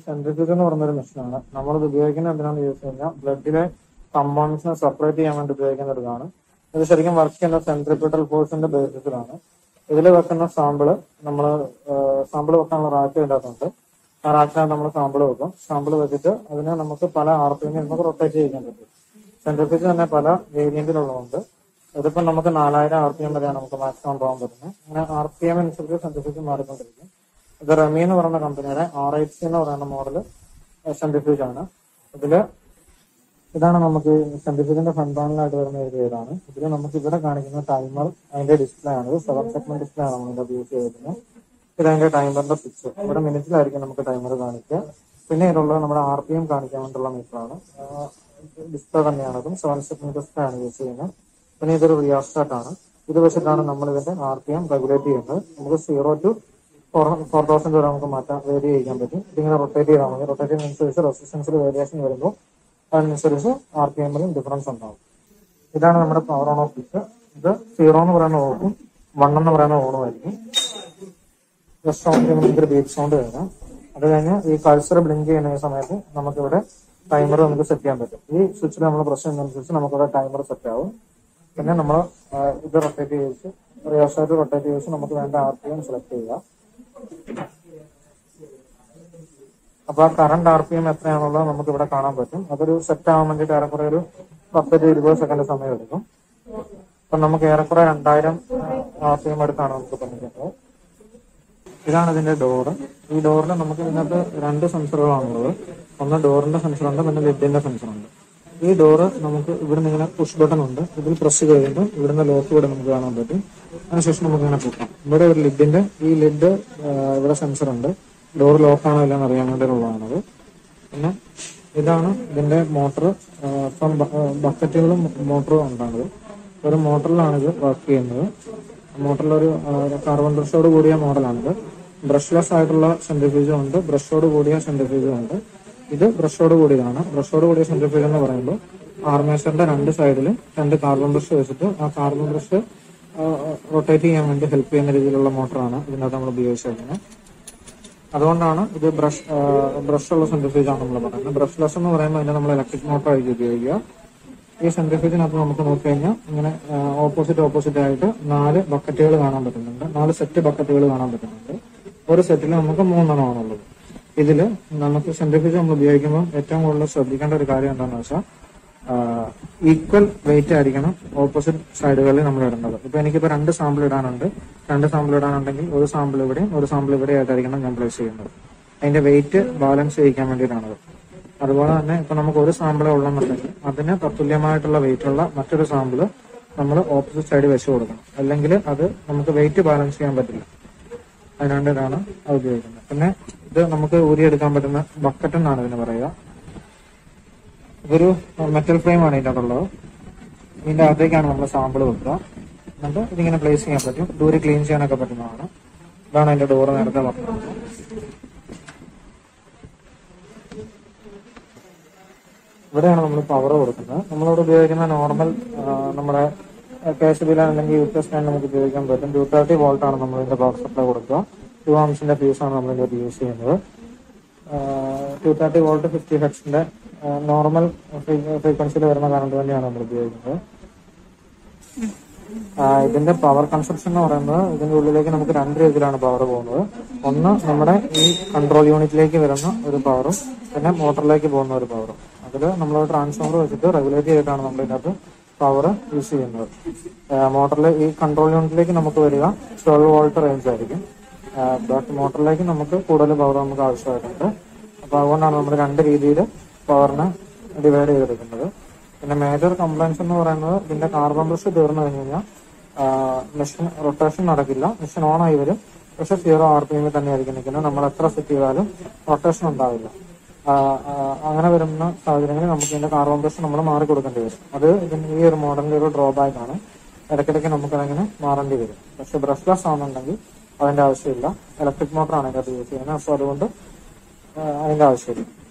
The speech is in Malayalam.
സെൻട്രിഫ്യൂജ് എന്ന് പറഞ്ഞൊരു മെഷീനാണ് നമ്മളിത് ഉപയോഗിക്കുന്നത് എന്തിനാണെന്ന് ചോദിച്ചു കഴിഞ്ഞാൽ ബ്ലഡിലെ കമ്പൗണ്ട്സിനെ സെപ്പറേറ്റ് ചെയ്യാൻ വേണ്ടി ഉപയോഗിക്കുന്ന ഒരു ഇതാണ് ഇത് ശരിക്കും വർക്ക് ചെയ്യുന്ന സെൻട്രിപ്യൂട്ടൽ ഫോഴ്സിന്റെ ബേസിസിലാണ് ഇതിൽ വെക്കുന്ന സാമ്പിള് നമ്മൾ സാമ്പിൾ വെക്കാനുള്ള റാക്ക് ഇതിനകത്തുണ്ട് ആ റാക്കിനകത്ത് നമ്മൾ സാമ്പിൾ വെക്കും സാമ്പിൾ വെച്ചിട്ട് അതിനെ നമുക്ക് പല ആർ പി എമ്മിൽ നമുക്ക് റൊട്ടേറ്റ് ചെയ്യാൻ പറ്റും സെൻട്രിഫ്യൂജ് തന്നെ പല വേരിയന്റിലുള്ളതുണ്ട് ഇതിപ്പോ നമുക്ക് നാലായിരം ആർ പി എം വരെയാണ് നമുക്ക് മാക്സിമം പോകാൻ പറ്റുന്നത് അങ്ങനെ ആർ പി എം അനുസരിച്ച് സെൻട്രിഫ്യൂജ് മാറിക്കൊണ്ടിരിക്കും ഇത് റെമി എന്ന് പറയുന്ന കമ്പനിയുടെ ആർ എച്ച് സി എന്ന് പറയുന്ന മോഡൽ സെൻട്രിഫ്യൂജ് ആണ് ഇതില് ഇതാണ് നമുക്ക് സെൻട്രിഫ്യൂജിന്റെ ഫ്രണ്ട് പാനലായിട്ട് വരുന്ന ഒരു പേരാണ് ഇതിൽ നമുക്ക് ഇവിടെ കാണിക്കുന്ന ടൈമർ അതിന്റെ ഡിസ്പ്ലേ ആണ് സെവൻ സെഗ്മെന്റ് ഡിസ്പ്ലേ ആണ് നമ്മൾ യൂസ് ചെയ്തിരുന്നത് ഇത് അതിന്റെ ടൈമറിന്റെ സ്വിച്ച് ഇവിടെ മിനിറ്റിലായിരിക്കും നമുക്ക് ടൈമർ കാണിക്കുക പിന്നെ ഇതിലുള്ളത് നമ്മുടെ ആർ പി എം കാണിക്കാൻ വേണ്ടിയുള്ള മീറ്ററാണ് ഡിസ്പ്ലേ തന്നെയാണ് അതും സെവൻ സെഗ്മെന്റ് ഡിസ്പ്ലേ ആണ് യൂസ് ചെയ്യുന്നത് പിന്നെ ഇതൊരു റിയാസ്റ്റാർട്ട് ആണ് ഇത് വെച്ചിട്ടാണ് നമ്മൾ ഇതിന്റെ ആർ പി എം റെഗുലേറ്റ് ചെയ്യുന്നത് നമുക്ക് zero to four four thousand വരെ നമുക്ക് മാറ്റാൻ വേരി ചെയ്യാൻ പറ്റും ഇതിങ്ങനെ റൊട്ടേറ്റ് ചെയ്താൽ മതി റൊട്ടേറ്റ് ചെയ്യുന്നതനുസരിച്ച് റെസിസ്റ്റൻസിൽ വേരിയേഷൻ വരുമ്പോൾ അതിനനുസരിച്ച് ആർ പി എമ്മിലും ഡിഫറൻസ് ഉണ്ടാവും ഇതാണ് നമ്മുടെ പവർ ഓൺ ഓഫ് സ്വിച്ച് ഇത് സീറോ എന്ന് പറയുന്ന ഓഫും വൺ എന്ന് പറയുന്ന ഓണും ആയിരിക്കും ജസ്റ്റ് ഓൺ ചെയ്യുമ്പോൾ നമുക്കൊരു ബീറ്റ് സൗണ്ട് വരാം അത് കഴിഞ്ഞ് ഈ കൾച്ചർ ബ്ലിങ്ക് ചെയ്യുന്ന സമയത്ത് നമുക്കിവിടെ ടൈമർ നമുക്ക് സെറ്റ് ചെയ്യാൻ പറ്റും ഈ സ്വിച്ചിൽ നമ്മൾ പ്രസ് ചെയ്യുന്നതനുസരിച്ച് നമുക്കിവിടെ ടൈമർ സെറ്റ് ആവും പിന്നെ നമ്മൾ ഇത് റൊട്ടേറ്റ് ചെയ്ത് റിവേഴ്സായിട്ട് റൊട്ടേറ്റ് ചെയ്ത് നമുക്ക് വേണ്ട ആർ പി എം സെലക്ട് ചെയ്യുക അപ്പൊ ആ കറണ്ട് ആർ പി എം എത്രയാണുള്ളത് നമുക്ക് ഇവിടെ കാണാൻ പറ്റും അതൊരു സെറ്റ് ആവാൻ വേണ്ടിയിട്ട് ഏറെക്കുറെ ഒരു പത്ത് ടു ഇരുപത് സെക്കൻഡ് സമയം എടുക്കും അപ്പൊ നമുക്ക് ഏറെക്കുറെ രണ്ടായിരം ആർ പി എം അടുത്താണ് നമുക്ക് പറഞ്ഞിട്ടുള്ളത് ഇതാണ് ഇതിന്റെ ഡോറ് ഈ ഡോറിൽ നമുക്ക് ഇതിനകത്ത് രണ്ട് സെൻസറുകളാണുള്ളത് ഒന്ന് ഡോറിന്റെ സെൻസർ ഉണ്ട് പിന്നെ ലിഡിന്റെ സെൻസർ ഉണ്ട് ഈ ഡോറ് നമുക്ക് ഇവിടുന്ന് ഇങ്ങനെ പുഷ് ബട്ടൺ ഉണ്ട് ഇതിൽ പ്രസ് കഴിയുമ്പോൾ ഇവിടുന്ന് ലോക്ക് ഇവിടെ നമുക്ക് കാണാൻ പറ്റും അതിനുശേഷം നമുക്ക് ഇങ്ങനെ പൂട്ടാം ഇവിടെ ഒരു ലിഡിന്റെ ഈ ലിഡ് ഇവിടെ സെൻസർ ഉണ്ട് ഡോർ ലോക്ക് ആണോ ഇല്ലെന്ന് അറിയാൻ വേണ്ടിയുള്ളതാണത് പിന്നെ ഇതാണ് ഇതിന്റെ മോട്ടർ ഇപ്പം ബക്കറ്റുകളും മോട്ടറും ഉണ്ടാണത് ഒരു മോട്ടറിലാണ് ഇത് വർക്ക് ചെയ്യുന്നത് മോട്ടറിൽ ഒരു കാർബൺ ബ്രഷോട് കൂടിയ മോഡലാണിത് ബ്രഷ്ലെസ് ആയിട്ടുള്ള സെൻട്രിഫ്യൂജും ഉണ്ട് ബ്രഷോട് കൂടിയ സെൻട്രിഫ്യൂജും ഉണ്ട് ഇത് ബ്രഷോട് കൂടിയതാണ് ബ്രഷോട് കൂടിയ സെൻട്രിഫ്യൂജ് എന്ന് പറയുമ്പോൾ ആർമേച്ചറിന്റെ രണ്ട് സൈഡിലും രണ്ട് കാർബൺ ബ്രഷ് വെച്ചിട്ട് ആ കാർബൺ ബ്രഷ് റൊട്ടേറ്റ് ചെയ്യാൻ വേണ്ടി ഹെൽപ്പ് ചെയ്യുന്ന രീതിയിലുള്ള മോട്ടറാണ് ഇതിനകത്ത് നമ്മൾ ഉപയോഗിച്ചിരിക്കുന്നത് അതുകൊണ്ടാണ് ഇത് ബ്രഷ് ബ്രഷ് ഉള്ള സെൻട്രിഫ്യൂജ് ആണ് നമ്മൾ പറയുന്നത് ബ്രഷ്ലെസ് എന്ന് പറയുമ്പോൾ അതിനെ നമ്മൾ ഇലക്ട്രിക് മോട്ടർ ആയിരിക്കും ഉപയോഗിക്കുക ഈ സെൻട്രിഫ്യൂജിനകത്ത് നമുക്ക് നോക്കിക്കഴിഞ്ഞാൽ ഇങ്ങനെ ഓപ്പോസിറ്റ് ഓപ്പോസിറ്റ് ആയിട്ട് നാല് ബക്കറ്റുകൾ കാണാൻ പറ്റുന്നുണ്ട് നാല് സെറ്റ് ബക്കറ്റുകൾ കാണാൻ പറ്റുന്നുണ്ട് ഒരു സെറ്റിൽ നമുക്ക് മൂന്നെണ്ണമാണുള്ളത് ഇതില് നമുക്ക് സെൻട്രിഫ്യൂജ് നമ്മൾ ഉപയോഗിക്കുമ്പോൾ ഏറ്റവും കൂടുതൽ ശ്രദ്ധിക്കേണ്ട ഒരു കാര്യം എന്താണെന്ന് വെച്ചാൽ ഈക്വൽ വെയിറ്റ് ആയിരിക്കണം ഓപ്പോസിറ്റ് സൈഡുകളിൽ നമ്മൾ ഇടേണ്ടത് ഇപ്പൊ എനിക്കിപ്പോ രണ്ട് സാമ്പിൾ ഇടാനുണ്ട് രണ്ട് സാമ്പിൾ ഇടാനുണ്ടെങ്കിൽ ഒരു സാമ്പിൾ ഇവിടെയും ഒരു സാമ്പിൾ ഇവിടെ ആയിട്ടായിരിക്കണം ഞാൻ പ്ലേസ് ചെയ്യുന്നത് അതിന്റെ വെയിറ്റ് ബാലൻസ് ചെയ്യിക്കാൻ വേണ്ടിയിട്ടാണത് അതുപോലെ തന്നെ ഇപ്പൊ നമുക്ക് ഒരു സാമ്പിളേ ഉള്ളെന്നുണ്ടെങ്കിൽ അതിന് തത്തുല്യമായിട്ടുള്ള വെയിറ്റ് ഉള്ള മറ്റൊരു സാമ്പിള് നമ്മൾ ഓപ്പോസിറ്റ് സൈഡ് വെച്ച് കൊടുക്കണം അല്ലെങ്കിൽ അത് നമുക്ക് വെയിറ്റ് ബാലൻസ് ചെയ്യാൻ പറ്റില്ല അതിനാണ്ടിട്ടാണ് അത് ഉപയോഗിക്കുന്നത് പിന്നെ ഇത് നമുക്ക് ഊരിയെടുക്കാൻ പറ്റുന്ന ബക്കറ്റ് എന്നാണ് ഇതിന് പറയുക ഇതൊരു മെറ്റൽ ഫ്രെയിം ആണ് ഇതിൻ്റെ അകത്തുള്ളത് ഇതിന്റെ അകത്തേക്കാണ് നമ്മൾ സാമ്പിൾ വെക്കുക എന്നിട്ട് ഇതിങ്ങനെ പ്ലേസ് ചെയ്യാൻ പറ്റും ദൂരെ ക്ലീൻ ചെയ്യാനൊക്കെ പറ്റുന്നതാണ് ഇതാണ് അതിന്റെ ഡോറ് നേരത്തെ പറഞ്ഞത് ഇവിടെയാണ് നമ്മൾ പവർ കൊടുക്കുന്നത് നമ്മളിവിടെ ഉപയോഗിക്കുന്ന നോർമൽ നമ്മുടെ കെ എസ് ബിയിലാണ് അല്ലെങ്കിൽ യു പി എസ് നമുക്ക് ഉപയോഗിക്കാൻ പറ്റും ടു തേർട്ടി വോൾട്ട് ആണ് നമ്മൾ ഇതിന്റെ പവർ സപ്ലൈ കൊടുക്കുക ടു ആംസിന്റെ ഫ്യൂസ് ആണ് നമ്മൾ ഇതിന്റെ യൂസ് ചെയ്യുന്നത് ടു തേർട്ടി വോൾട്ട് ഫിഫ്റ്റി ഹെഡ്സിന്റെ നോർമൽ ഫ്രീക്വൻസിയിൽ വരുന്ന കറണ്ട് തന്നെയാണ് നമ്മൾ ഉപയോഗിക്കുന്നത് ആ, ഇതിന്റെ പവർ കൺസപ്ഷൻ എന്ന് പറയുന്നത് ഇതിന്റെ ഉള്ളിലേക്ക് നമുക്ക് രണ്ട് രീതിയിലാണ് പവർ പോകുന്നത് ഒന്ന് നമ്മുടെ ഈ കൺട്രോൾ യൂണിറ്റിലേക്ക് വരുന്ന ഒരു പവറും പിന്നെ മോട്ടറിലേക്ക് പോകുന്ന ഒരു പവറും അതിൽ നമ്മൾ ട്രാൻസ്ഫോമർ വെച്ചിട്ട് റെഗുലേറ്റ് ചെയ്തിട്ടാണ് നമ്മൾ ഇതിനകത്ത് പവർ യൂസ് ചെയ്യുന്നത് മോട്ടറിൽ ഈ കൺട്രോൾ യൂണിറ്റിലേക്ക് നമുക്ക് വരിക ട്വൽവ് വോൾട്ട് റേഞ്ച് ആയിരിക്കും ബട്ട് മോട്ടറിലേക്ക് നമുക്ക് കൂടുതൽ പവർ നമുക്ക് ആവശ്യമായിട്ടുണ്ട് അപ്പൊ അതുകൊണ്ടാണ് നമ്മൾ രണ്ട് രീതിയിൽ പവറിനെ ഡിവൈഡ് ചെയ്തെടുക്കുന്നത് പിന്നെ മേജർ കംപ്ലൈൻസ് എന്ന് പറയുന്നത് ഇതിന്റെ കാർബൺ ബ്രഷ് തീർന്നു കഴിഞ്ഞ് കഴിഞ്ഞാൽ മെഷീൻ റൊട്ടേഷൻ നടക്കില്ല മെഷീൻ ഓൺ ആയി വരും പക്ഷെ സീറോ ആർ പി എമ്മിൽ തന്നെയായിരിക്കും നിൽക്കുന്നത് നമ്മൾ എത്ര സെറ്റ് ചെയ്താലും റൊട്ടേഷൻ ഉണ്ടാവില്ല ആ, ആ, അങ്ങനെ വരുന്ന സാഹചര്യങ്ങളിൽ നമുക്ക് ഇതിന്റെ കാർബൺ ബ്രഷ് നമ്മൾ മാറി കൊടുക്കേണ്ടി വരും അത് ഇതിന്റെ ഈ ഒരു മോഡലിന്റെ ഒരു ഡ്രോബാക്ക് ആണ് ഇടയ്ക്കിടയ്ക്ക് നമുക്ക് അതങ്ങനെ മാറേണ്ടി വരും പക്ഷെ ബ്രഷ്ലെസ് ആണെന്നുണ്ടെങ്കിൽ അതിന്റെ ആവശ്യമില്ല ഇലക്ട്രിക് മോട്ടറാണ് ഇതിനകത്ത് യൂസ് ചെയ്യുന്നത് അപ്പോൾ അതുകൊണ്ട് ആ, അതിന്റെ ആവശ്യമില്ല